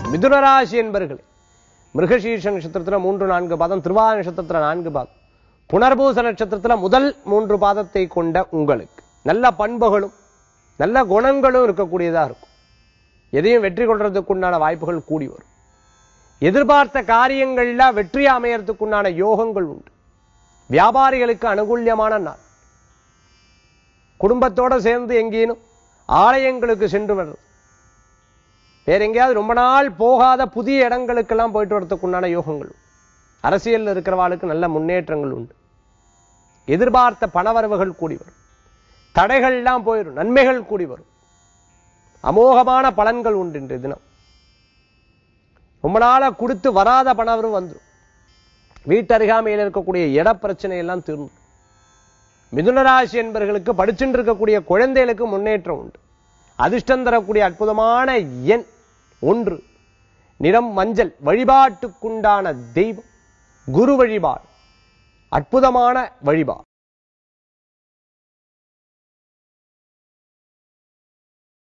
மிதுனராசி என்பர்களே மிருகசீர்ஷ நட்சத்திரத்துல மூன்று நான்கு பாதம் திருவாத நட்சத்திரத்துல நான்கு பாதம் புனர்பூச நட்சத்திரத்துல முதல் மூன்று பாதத்தை கொண்ட உங்களுக்கு நல்ல பண்புகளும் நல்ல குணங்களும் இருக்கக்கூடியதா இருக்கும் எதையும் வெற்றி கொள்றதுக்குண்டான வாய்ப்புகள் கூடி வரும் எதிர்பார்த்த காரியங்கள்ல வெற்றி அமையறதுக்குண்டான யோகங்கள் உண்டு வியாபாரிகளுக்கு அனுகூல்யமான நாள் குடும்பத்தோட சேர்ந்து எங்கேனும் ஆலயங்களுக்கு சென்று வர்றது வேற எங்கேயாவது ரொம்ப நாள் போகாத புதிய இடங்களுக்கெல்லாம் போயிட்டு வரதுக்குண்டான யோகங்கள் உண்டு. அரசியல்ல இருக்கிறவாளுக்கு நல்ல முன்னேற்றங்கள் உண்டு எதிர்பார்த்த பணவரவுகள் கூடி வரும் தடைகள்லாம் போயிடும் நன்மைகள் கூடி வரும் அமோகமான பலன்கள் உண்டு இன்றைய தினம் ரொம்ப நாளா கொடுத்து வராத பணவரும் வந்துடும் வீட்டருகாமையில் இருக்கக்கூடிய இட பிரச்சனை எல்லாம் தீர்ந்து மிதுனராசி என்பவர்களுக்கு படிச்சுட்டு இருக்கக்கூடிய குழந்தைகளுக்கு முன்னேற்றம் உண்டு அதிர்ஷ்டம் தரக்கூடிய அற்புதமான எண் ஒன்று நிறம் மஞ்சள் வழிபாட்டுக்குண்டான தெய்வம் குரு வழிபாடு அற்புதமான வழிபாடு